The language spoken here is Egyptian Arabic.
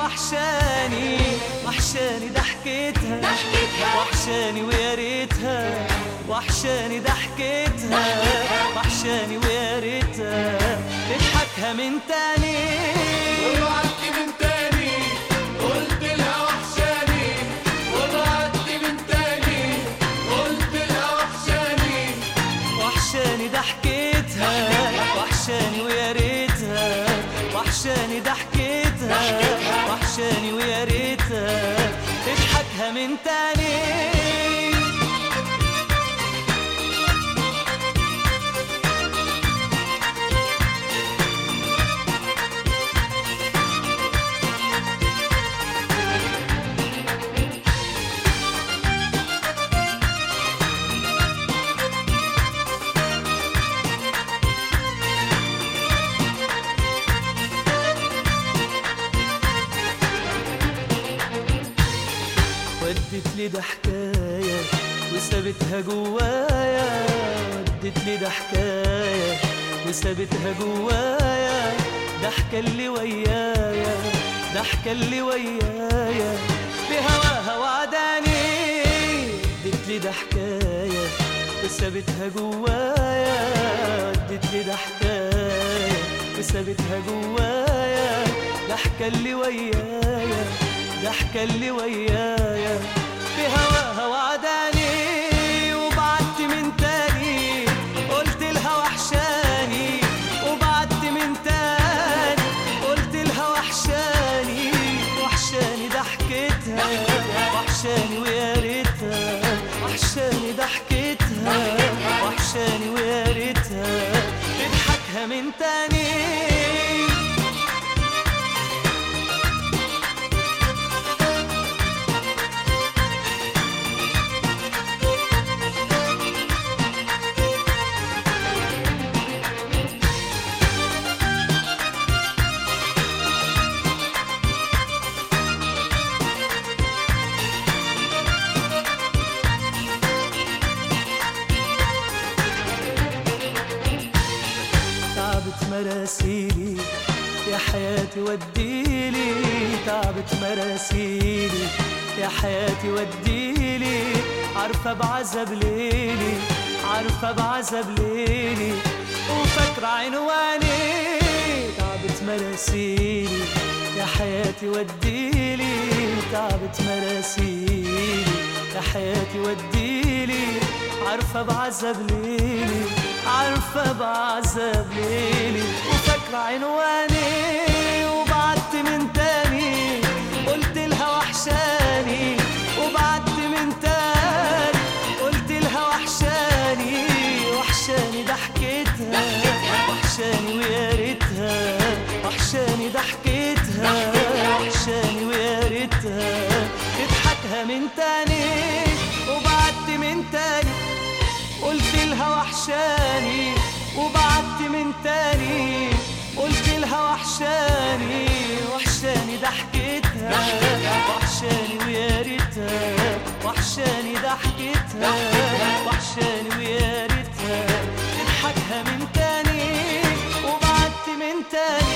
وحشاني وحشاني ضحكتها وحشاني ويا ريتها وحشاني ضحكتها وحشاني ويا ريتها تضحكها من تاني وقعدت من تاني قلت لها وحشاني وقعدت من تاني قلت لها وحشاني وحشاني ضحكتها وحشاني ويا ريتها وحشاني ضحكتها وحشاني ويا ريتها تضحكها من تاني ودت لي ده حكاية وسابتها جوايا ودت لي ده حكاية وسابتها جوايا ضحكة اللي ويايا ضحكة اللي ويايا بهواها وعداني ودت لي ده حكاية وسابتها جوايا ودت لي ده حكاية وسابتها جوايا ضحكة اللي ويايا ضحكة اللي ويايا بهواها وعداني وبعدت من تاني قلت لها وحشاني وبعدت من تاني قلت لها وحشاني وحشاني ضحكتها وحشاني ويا ريتها وحشاني ضحكتها وحشاني ويا ريتها تضحكها من تاني تعبت مراسيلي يا حياتي وديلي تعبت مراسيلي يا حياتي وديلي عارفة بعذب ليلي عارفة بعذب ليلي وفاكرة عنواني تعبت مراسيلي يا حياتي وديلي تعبت مراسيلي يا حياتي وديلي عارفة بعذب ليلي عارفة بعذب ليلي وفاكرة عنواني وبعدت من تاني قلت لها وحشاني وبعدت من تاني قلت لها وحشاني وحشاني ضحكتها وحشاني ويا ريتها وحشاني ضحكتها وحشاني ويا ريتها تضحكها من تاني وبعدت من تاني قلت لها وحشاني وبعدت من تاني قلت لها وحشاني وحشاني ضحكتها وحشاني ويا ريتها وحشاني ضحكتها وحشاني ويا ريتها تضحكها من تاني وبعدت من تاني